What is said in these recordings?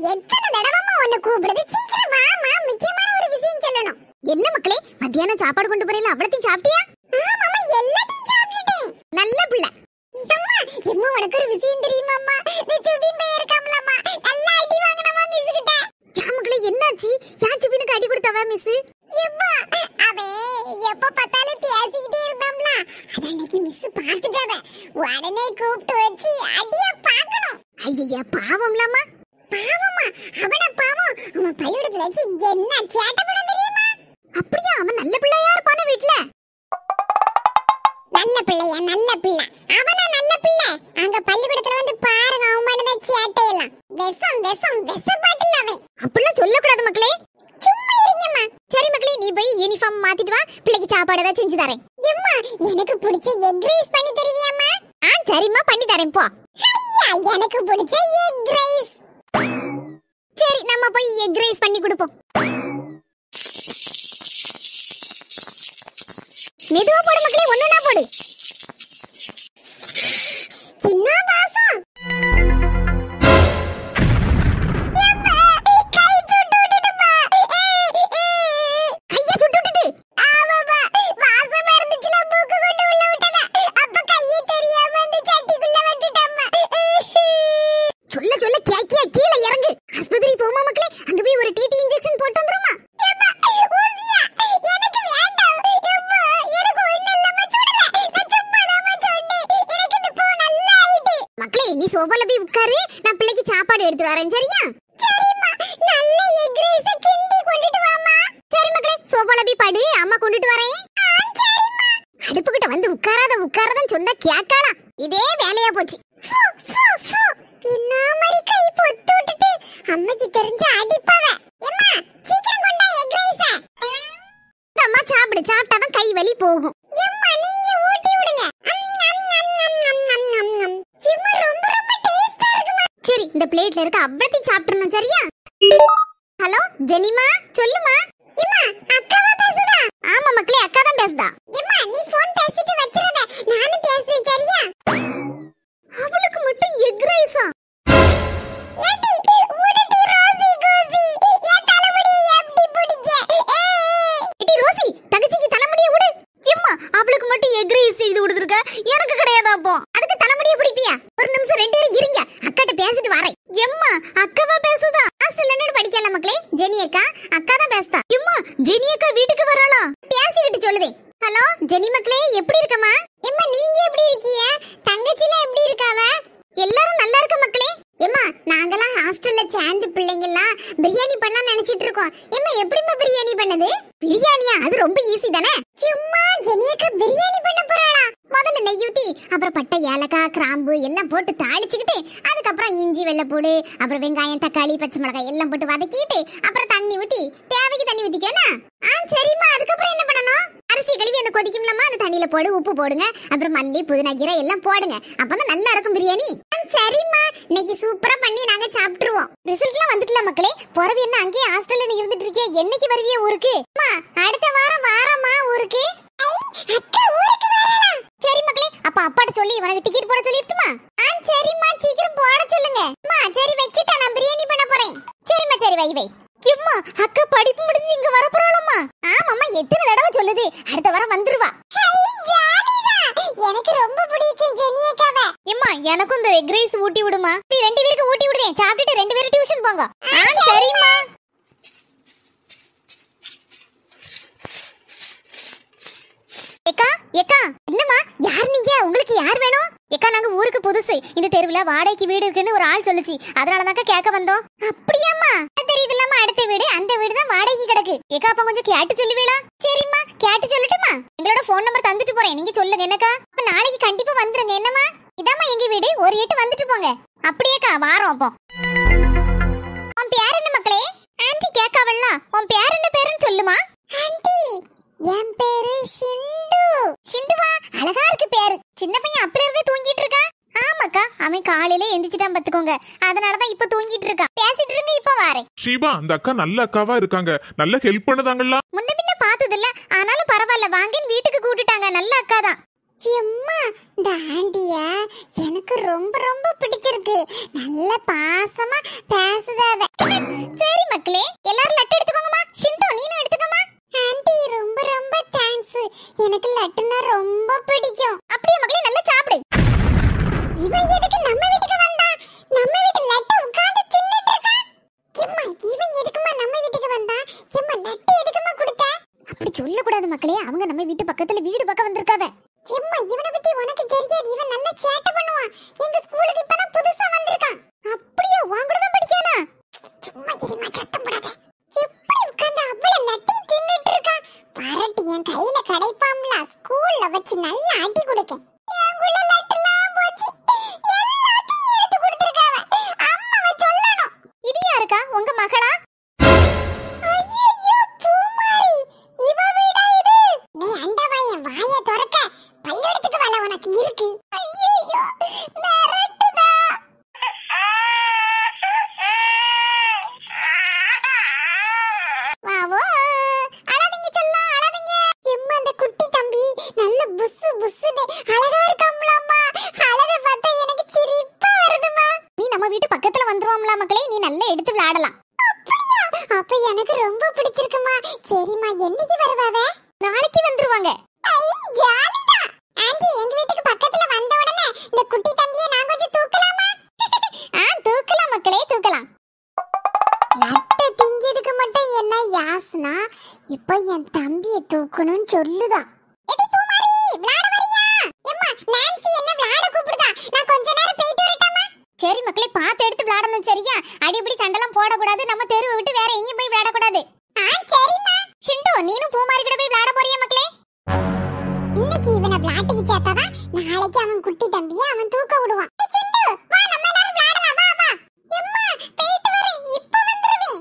எத்தனை தடவைமா உன்னை கூப்பிடுது சீக்கிரம் வாமா முக்கியமான ஒரு விஷயம் சொல்லணும் என்ன மக்களே மத்தியானம் சாப்பாடு கொண்டு போறீங்களா அவ்வளத்தையும் சாப்பிட்டியா ஆமாமா எல்லாத்தையும் சாப்பிட்டுட்டேன் நல்ல பிள்ளை அம்மா எம்மா உனக்கு ஒரு விஷயம் தெரியுமாம்மா இந்த சுபின் பையன் இருக்காம்லம்மா நல்லா அடி வாங்கினமா மிஸ் கிட்ட ஏன் மக்களே என்னாச்சு யார் சுபினுக்கு அடி கொடுத்தவ மிஸ் எம்மா அவன் எப்ப பார்த்தாலும் பேசிக்கிட்டே இருந்தாம்ல அத அன்னைக்கு மிஸ் பார்த்துட்டாவ உடனே கூப்பிட்டு வச்சு அடிய பார்க்கணும் ஐயா பாவம்லாமா பாவமா அவன பாவம் அவன் பள்ளிக்கூடத்துல வச்சு என்ன சேட்டை பண்ண தெரியுமா அப்படியா அவன் நல்ல பிள்ளையா இருப்பானே வீட்ல நல்ல பிள்ளையா நல்ல பிள்ளை அவனா நல்ல பிள்ளை அங்க பள்ளிக்கூடத்துல வந்து பாருங்க அவன் பண்ணத சேட்டை எல்லாம் விஷம் விஷம் விஷ பாட்டில் அவன் அப்படிலாம் சொல்லக்கூடாது மக்களே சும்மா இருங்கம்மா சரி மக்களே நீ போய் யூனிஃபார்ம் மாத்திட்டு வா பிள்ளைக்கு சாப்பாடு ஏதாவது செஞ்சு தரேன் எம்மா எனக்கு பிடிச்ச எக் ரைஸ் பண்ணி தருவியாம்மா ஆ சரிம்மா பண்ணி தரேன் போ ஐயா எனக்கு பிடிச்ச எக் ரைஸ் சரி நம்ம போய் எக் ரைஸ் பண்ணி கொடுப்போம் மெதுவா போடு மக்களே ஒண்ணுனா போடு என்ன வாசம் எம்மா, கை சுட்டு விட்டுட்டுமா. கைய சுட்டு விட்டுட்டு ஆமாம்மா, வாசமா இருந்துச்சுல, மூக்கு கொண்டு உள்ள விட்டதா. அப்ப கையே தெரியாம அந்த சட்டிக்குள்ள விட்டுட்டேம்மா. சொல்ல சொல்ல கேக்கியா கீழே இறங்கு ஆஸ்பத்திரி போமா மக்களே அங்க போய் ஒரு டிடி இன்ஜெக்ஷன் போட்டு வந்துருமா எம்மா, ஊசியா? எனக்கு வேண்டாம். எம்மா, எனக்கு ஒண்ணும் இல்லம்மா, சுடல. நான் சும்மாதாம்மா சொன்னேன். எனக்கு இப்போ நல்லா ஆயிட்டு. மக்களே நீ சோஃபால போய் உட்காரு நான் பிள்ளைக்கு சாப்பாடு எடுத்து வரேன் சரியா சரிம்மா, நல்ல egg rice அ கிண்டி கொண்டுட்டு வாம்மா. சரி மக்களே சோஃபால போய் படு அம்மா கொண்டுட்டு வரேன் ஆ, சரிம்மா. அடுப்புகிட்ட வந்து உட்காராத உட்காராதன்னு சொன்னா கேட்கலாம் இதே வேலையா போச்சு ஃபு, ஃபு, ஃபு. என்ன மாதிரி கை பொத்து விட்டுட்டு அம்மைக்கு தெரிஞ்ச அடிப்பாவ எம்மா சீக்கிரம் கொண்டா எக் ரைஸ இந்த அம்மா சாப்பிடு சாப்பிட்டாதான் கை வலி போகும் எம்மா நீங்க ஊட்டி விடுங்க அம், ஞம், ஞம், ஞம், ஞம், ஞம், ஞம், ஞம். எம்மா ரொம்ப ரொம்ப டேஸ்டா இருக்குமா சரி இந்த பிளேட்ல இருக்க அவ்வளத்தையும் சாப்பிட்டுறணும் சரியா ஹலோ ஜெனிமா சொல்லுமா எம்மா அக்காவா பேசுதா ஆமா மக்களே அக்கா தான் பேசுதா எம்மா நீ ஃபோன் பேசிட்டு வச்சிராத நானும் பேசுறேன் சரியா அவளுக்கு மட்டும் எக் ரைஸா ஏடி உடடி ரோசி கோசி என் தலைமுடி எப்படி பிடிக்க ஏய். எடி ரோசி தங்கச்சிக்கு தலைமுடிய விடு எம்மா அவளுக்கு மட்டும் எக் ரைஸ் செய்து கொடுத்துருக்க எனக்கு கிடையாது அப்போ அதுக்கு தலைமுடிய பிடிப்பியா ஒரு நிமிஷம் ரெண்டு பேரும் இருங்க அக்காட்ட பேசிட்டு வரேன் எம்மா அக்காவா பேசுதா ஹாஸ்டல்ல என்னோட படிக்கல மக்களே ஜெனி அக்கா அக்கா தான் பேசுதா எம்மா ஜெனி அக்கா வீட்டுக்கு வராளா பேசிக்கிட்டு சொல்லுதே ஹலோ ஜெனி மக்களே எப்படி இருக்கமா எம்மா நீங்க எப்படி இருக்கீங்க தங்கச்சில எப்படி இருக்காவ எல்லாரும் நல்லா இருக்க மக்களே எம்மா நாங்கெல்லாம் ஹாஸ்டல்ல சேர்ந்து பிள்ளைங்கெல்லாம் பிரியாணி பண்ணலாம் நினைச்சிட்டு இருக்கோம் எம்மா எப்படிம்மா பிரியாணி பண்ணது பிரியாணியா அது ரொம்ப ஈஸி தானே சும்மா ஜெனியக்கா பிரியாணி பண்ண போறாளா முதல்ல நெய் ஊத்தி அப்புறம் பட்டை ஏலக்காய் கிராம்பு எல்லாம் போட்டு தாளிச்சுக்கிட்டு அதுக்கப்புறம் இஞ்சி வெள்ளைப்பூடு அப்புறம் வெங்காயம் தக்காளி பச்சை மிளகாய் எல்லாம் போட்டு வதக்கிட்டு அப்புறம் தண்ணி ஊத்தி தேவைக்கு தண்ணி ஊத்திக்கோனா ஆ சரிம்மா அதுக்கப்புறம் என்ன பண்ணணும் அரிசி கழுவி அந்த கொதிக்கும்லம்மா அந்த தண்ணியில போடு உப்பு போடுங்க அப்புறம் மல்லி புதினா கீரை எல்லாம் போடுங்க அப்பதான் நல்லா இருக்கும் பிரியாணி ஆ, சரிம்மா இன்னைக்கு சூப்பரா பண்ணி நாங்க சாப்பிட்டுருவோம் ரிசல்ட்லாம் வந்துட்டல மக்களே பிறவு என்ன அங்கேயே ஹாஸ்டல்ல இருந்துட்டு இருக்கே என்னைக்கு வருவியே ஊருக்கு அம்மா, அடுத்த வாரம் வாரமா ஊருக்கு அக்கா ஊருக்கு வரலாம் சரி மக்களே அப்ப அப்பாட்ட சொல்லி உனக்கு டிக்கெட் போட சொல்லிட்டுமா ஆ சரிம்மா சீக்கிரம் போட சொல்லுங்க அம்மா சரி வைக்கிட்டா நான் பிரியாணி பண்ண போறேன் சரிம்மா சரி வை வை கிம்மா அக்கா படிப்பு முடிஞ்சு இங்க வர போறாளம்மா ஆமாம்மா எத்தனை தடவை சொல்லுது அடுத்த வாரம் வந்துருவா ஹை, ஜாலிதான். எனக்கு ரொம்ப பிடிக்கும் ஜெனியக்காவை எம்மா எனக்கும் இந்த எக் ரைஸ் ஊட்டி விடுமா நீ ரெண்டு பேருக்கு ஊட்டி விடுறேன் சாப்பிட்டுட்டு ரெண்டு பேரும் டியூஷன் போங்க ஆ சரிம்மா ஏக்கா ஏக்கா என்னம்மா யார் நீங்க உங்களுக்கு யார் வேணும் ஏக்கா நாங்க ஊருக்கு புதுசு இந்த தெருவுல வாடகைக்கு வீடு இருக்குன்னு ஒரு ஆள் சொல்லுச்சு அதனாலதாக்கா கேட்க வந்தோம் அப்படியாம்மா தெரியுது இல்லாம அடுத்த வீடு அந்த வீடு தான் வாடகைக்கு கிடக்கு ஏக்கா அப்ப கொஞ்சம் கேட்டு சொல்லுவீங்களா சரிம்மா கேட்டு சொல்லட்டுமா எங்களோட ஃபோன் நம்பர் தந்துட்டு போறேன் நீங்க சொல்லுங்க என்னக்கா அப்ப நாளைக்கு கண்டிப்பா வந்துருங்க என்னம்மா இதாம்மா எங்க வீடு ஒரு எட்டு வந்துட்டு போங்க அப்படியேக்கா வாரோம் அப்போ உன் பேர் என்ன மக்களே ஆன்ட்டி கேட்காவல்ல உன் பேர் என்ன பேருன்னு சொல்லுமா ஆண்டி என் பேரு சிண்டு சிண்டுவா அழகா இருக்கு பேரு சின்ன பையன் அப்பல இருந்தே தூங்கிட்டு இருக்கா ஆமாக்கா அவன் காலையில எந்திரிச்சிட்டான் பாத்துக்கோங்க அதனாலதான் இப்ப தூங்கிட்டு இருக்கான் பேசிட்டு இருந்து இப்ப வாரேன் ஷீபா அந்த அக்கா நல்ல அக்காவா இருக்காங்க நல்ல ஹெல்ப் பண்ணுதாங்களா முன்ன பின்ன பார்த்தது இல்ல ஆனாலும் பரவாயில்ல வாங்கன்னு வீட்டுக்கு கூட்டிட்டாங்க நல்ல அக்கா தான் எம்மா இந்த ஆண்டிய எனக்கு ரொம்ப ரொம்ப பிடிச்சிருக்கு நல்ல பாசமா பேசுதாவ சரி மக்களே எல்லாரும் லட்டு எடுத்துக்கோங்கம்மா ஷிண்டோ நீனும் எடுத்துக்கோமா ஆண்டி ரொம்ப ரொம்ப தேங்க்ஸ் எனக்கு லட்டுனா ரொம்ப பிடிக்கும் அப்படியே மக்களே நல்லா சாப்பிடு இவன் எதுக்கு நம்ம வீட்டுக்கு வந்தான் நம்ம வீட்டு லட்டு உட்கார்ந்து தின்னுட்டு இருக்கான் எம்மா இவன் எதுக்குமா நம்ம வீட்டுக்கு வந்தான் எம்மா லட்டு எதுக்குமா கொடுத்த அப்படி சொல்லக்கூடாது மக்களே அவங்க நம்ம வீட்டு பக்கத்துல வீடு பக்கம் வந்திருக்காவ எம்மா இவனை பத்தி உனக்கு தெரியாது இவன் நல்ல சேட்டை பண்ணுவான் எங்க ஸ்கூலுக்கு இப்பதான் புதுசா வந்திருக்கான் அப்படியே உன் கூட தான் படிக்கானா சும்மா இருமா சத்தம் போடாத எப்படி உட்கார்ந்து அவ்வளவு லட்டி தின்னுட்டு இருக்கான் பரட்டு என் கையில கிடைப்பாம்ல ஸ்கூல்ல வச்சு நல்ல அடி கொடுக்க என்குள்ள லட்டுலாம் போச்சு எல்லாத்தையும் எடுத்து கொடுத்துருக்காவ அம்மாவை சொல்லணும் இது யாருக்கா உங்க மகளா ஐயையோ, பூமாரி, இவ வீடா இது? நீ அண்டவாயன் வாயை திறக்க, பள்ளிக்கூடத்துக்கு வேலை உனக்கு இருக்கு. ஐயையோ, மிரட்டுதா. வாவோ, அழாதீங்க செல்லம், அழாதீங்க. எம்மா, அந்த குட்டி தம்பி நல்ல புஸ்ஸு புஸ்ஸுன்னு அழகா இருக்காம்லாம்மா. அழகை பார்த்தா எனக்கு சிரிப்பா வருதும்மா. நீ நம்ம வீட்டு பக்கத்துல வந்துருவோம்ல மக்களே நீ நல்லா எடுத்து விளையாடலாம் அப்படியா? அப்ப எனக்கு ரொம்ப பிடிச்சிருக்குமா சரிம்மா என்னைக்கு வருவாவ நாளைக்கு வந்துருவாங்க ஐ ஜாலிதான் ஆண்டி எங்க வீட்டுக்கு பக்கத்துல வந்த உடனே இந்த குட்டி தம்பியை நான் கொஞ்சம் தூக்கலாமா ஆ தூக்கலாம் மக்களே தூக்கலாம் லட்ட திங்கிறதுக்கு மட்டும் என்ன யாஸ்னா இப்போ என் தம்பியை தூக்கணும்னு சொல்லுதான் எடி பூமாரி விளையாட வரியா எம்மா நான்சி என்ன விளையாட கூப்பிடுதா நான் கொஞ்ச நேரம் போயிட்டு வரட்டாமா சரி மக்களே பார்த்து எடுத்து விளையாடணும் சரியா அடிப்படி சண்டெல்லாம் போடக்கூடாது நம்ம தெருவை விட்டு வேற எங்கேயும் போய் விளையாடக்கூடாது ஆ சரிம்மா ஷிண்டோ நீனும் பூமாரி கூட போய் விளையாட போறியா மக்களே இன்னைக்கு இவனை விளையாட்டுக்கு சேர்த்தாதான் நாளைக்கு அவன் குட்டி தம்பியை அவன் தூக்க விடுவான் ஏய் சிண்டு, வா நம்ம எல்லாரும் விளையாடலாம் வா வா எம்மா போயிட்டு வரேன் இப்ப வந்துருவேன்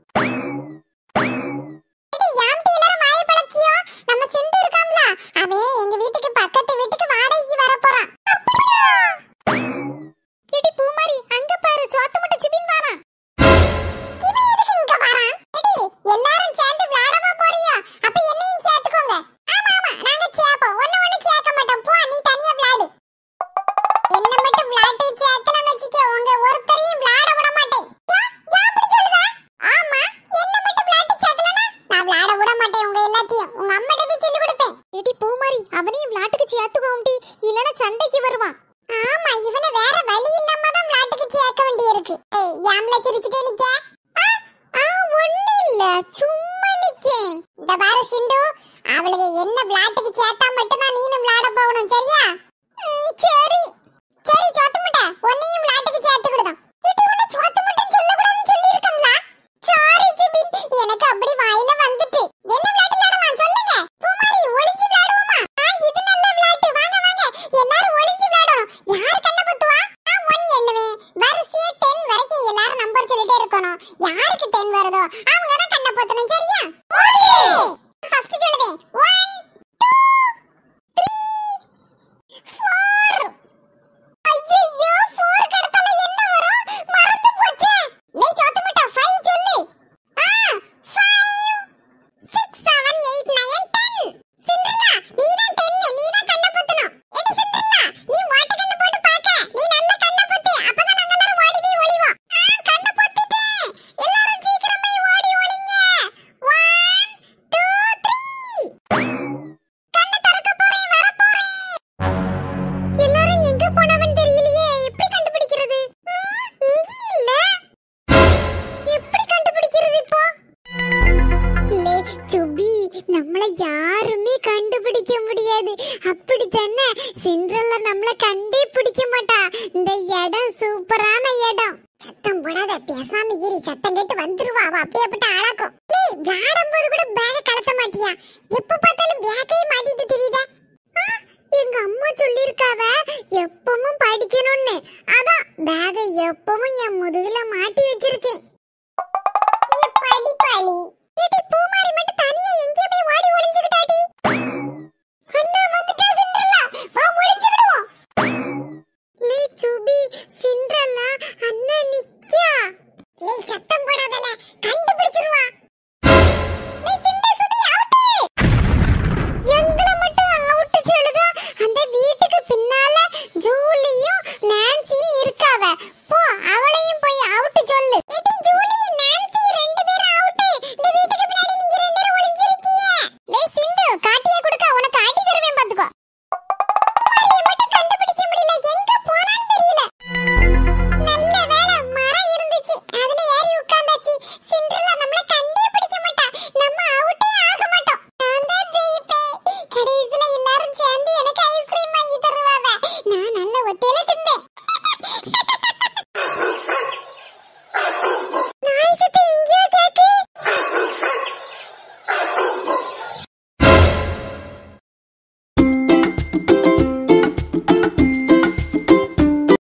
எடி, யாம்டி எல்லாரும் வாயை பழக்கியோ? நம்ம சிண்டு இருக்கான்ல, அவன் எங்க வீட்டுக்கு பக்கத்து வீட்டுக்கு வாடகைக்கு வரப் போறான். அப்படியா? இடி பூமாரி அங்க பாரு சோத்து மட்டும் சிபின் வாரா இவன் எதுக்கு இங்க வரான்? எடி, எல்லாரும் சேர்ந்து விளையாடவா போறியோ? அப்ப என்னையும் சேர்த்துக்கோங்க. ஆமா, ஆமா, நாங்க சேர்ப்போம். ஒண்ணு ஒண்ணு சேர்க்க மாட்டோம். போ, நீ தனியா விளையாடு. என்ன மட்டும் விளையாட்டு சேர்க்கலன்னு வச்சுக்கோ, உங்க ஒருத்தரையும் விளையாட விட மாட்டேன். ஏன்? ஏன் அப்படி சொல்லுத? ஆமா, என்ன மட்டும் விளையாட்டு சேர்க்கலனா, நான் விளையாட விட மாட்டேன் உங்க எல்லாத்தையும். உங்க அம்மாட்ட போய் சொல்லிக் கொடுப்பேன். இடி பூமாரி அவனையும் விளையாட்டுக்கு சேர்த்துக்கோம்டி இல்லனா சண்டைக்கு வருவான் ஆமா, இவனை வேற வழி இல்லாம தான் விளையாட்டுக்கு சேர்க்க வேண்டியிருக்கு. ஏய், ஏம்ல சிரிச்சுட்டே நிக்க? ஆ, ஆ, ஒண்ணும் இல்ல, சும்மா நிக்கேன். இந்த பாரு சிண்டு, அவளுக்கு என்ன விளையாட்டுக்கு சேர்த்தா மட்டும்தான் நீனும் விளையாட போகணும் சரியா ம், சரி சரி சோத்து முட்டை உன்னையும் விளையாட்டுக்கு சேர்த்து விடுதோம் இது உன்னை சோத்து முட்டைன்னு சொல்லக்கூடாதுன்னு சொல்லியிருக்கோம்ல சாரி ஜிபின் எனக்கு அப்படி வாயில வந்துட்டு என்ன விளையாட்டு விளையாடலாம் சொல்லுங்க பூமாரி ஒளிஞ்சு விளையாடுவோமா ஆ இது நல்ல விளையாட்டு வாங்க வாங்க எல்லாரும் ஒளிஞ்சு விளையாடணும் யார் கண்ண பத்துவா நான் ஒன் எண்ணுவேன் வரிசையா 10 வரைக்கும் எல்லாரும் நம்பர் சொல்லிட்டே இருக்கணும் யாருக்கு 10 வருதோ அவங்க தான் கண்ண பத்தணும் சரியா ஓகே ஃபர்ஸ்ட் சொல்லுவேன் 1 2 3 4 ஐயையோ 4 கடத்தல என்ன வரும் மறந்து போச்சே லே சோத்து முட்டை 5 சொல்லு ஆ 5 6 7 8 9 10 சிண்ட்ரலா நீ தான் 10 நீ தான் கண்ண பத்தணும் எடி சிண்ட்ரலா நீ வாட்ட கண்ண போட்டு பாக்க நீ நல்ல கண்ண பத்து அப்பதான் நாங்க எல்லாரும் ஓடி போய் ஒளிவோம் ஆ கண்ண பத்திட்டேன் எல்லாரும் சீக்கிரம் போய் ஓடி ஒளிங்க 1 2 3 கண்ண திறக்க போறேன் வர போறேன் எல்லாரும் எங்க போனவன் தெரியலையே எப்படி கண்டுபிடிக்கிறது ஆ, இங்க இல்ல எப்படி கண்டுபிடிக்கிறது இப்போ இல்ல சுபி நம்மள யாருமே கண்டுபிடிக்க முடியாது அப்படித்தானே சென்ட்ரல்ல நம்மள கண்டே பிடிக்க மாட்டா இந்த இடம் சூப்பரான இடம் சத்தம் போடாத பேசாம இரு சத்தம் கேட்டு வந்துருவா அவ அப்படியேப்பட்ட ஆளாக்கும் ஏய் விளையாடும் போது கூட பேக கலத்த மாட்டியா எப்ப பார்த்தாலும் பேக்கே மாட்டிட்டு தெரியுதா ஆ, எங்க அம்மா சொல்லிருக்காவ எப்பவும் படிக்கணும்னு அதான் பேக எப்பவும் என் முதுகுல மாட்டி வச்சிருக்கேன் படிப்பாளி